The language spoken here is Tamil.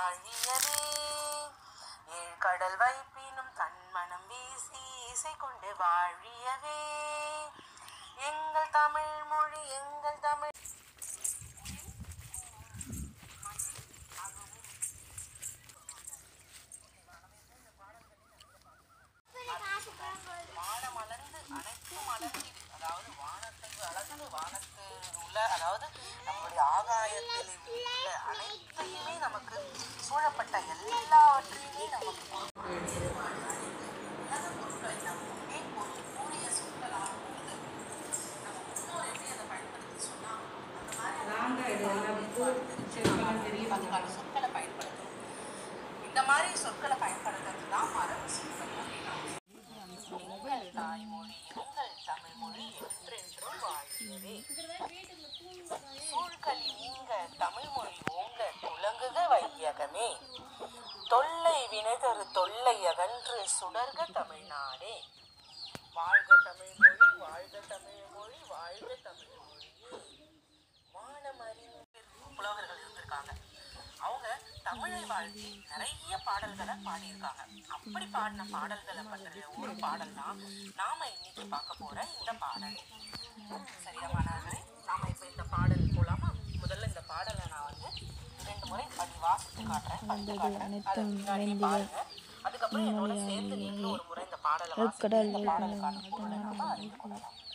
வாழியவே ஏழ்கடல் வைப்பினும் கண்மணம் வீசி இசை கொண்டு வாழியவே எங்கள் தமிழ் மொழி எங்கள் தமிழ் வானமலர்ந்து அனைத்தும் மலர்ந்திடு அதாவது வானத்தை அளந்து வானத்து உள்ள அதாவது நம்முடைய ஆகாயத்தில் உள்ள அனைத்தையுமே நமக்கு சூழப்பட்ட எல்லாவற்றையுமே நமக்கு கொடுக்கக்கூடியது வாழ்நாள். உலக பொருட்களை நம்முடைய ஒரு கூறிய சொற்களாக உள்ளது நம்ம முன்னோர் எப்படி அதை பயன்படுத்தி சொன்னா அந்த மாதிரி அதுக்கான சொற்களை பயன்படுத்தணும் இந்த மாதிரி சொற்களை பயன்படுத்துறது தான் மரபு சொற்கள் அப்படின்னா எங்கள் தாய்மொழி எங்கள் தமிழ் மொழி என்றென்றும் வாழ்கிறே சூழ்களி நீங்க தமிழ் மொழி ஓங்க துலங்குக வையகமே தொல்லை வினைதரு தொல்லை அகன்று சுடர்க தமிழ்நாடே வாழ்க தமிழ் மொழி வாழ்க தமிழ் மொழி வாழ்க தமிழ் மொழியே வானமறிந்து புலவர்கள் இருந்திருக்காங்க அவங்க தமிழை வாழ்த்தி நிறைய பாடல்களை பாடியிருக்காங்க அப்படி பாடின பாடல்களை பற்றிய ஒரு பாடல் தான் நாம இன்னைக்கு பார்க்க போற இந்த பாடல் சரியா மாணவர்களே நாம இப்ப இந்த பாடல் போலாமா முதல்ல இந்த பாடலை நான் வந்து ரெண்டு முறை படி வாசித்து காட்டுறேன் படித்து காட்டுறேன் அதை பின்னாடியே பாருங்க அதுக்கப்புறம் என்னோட சேர்ந்து நீங்களும் ஒரு முறை இந்த பாடலை வாசித்து இந்த பாடலுக்கான பொருளை நம்ம அறிந்து கொள்ளலாம்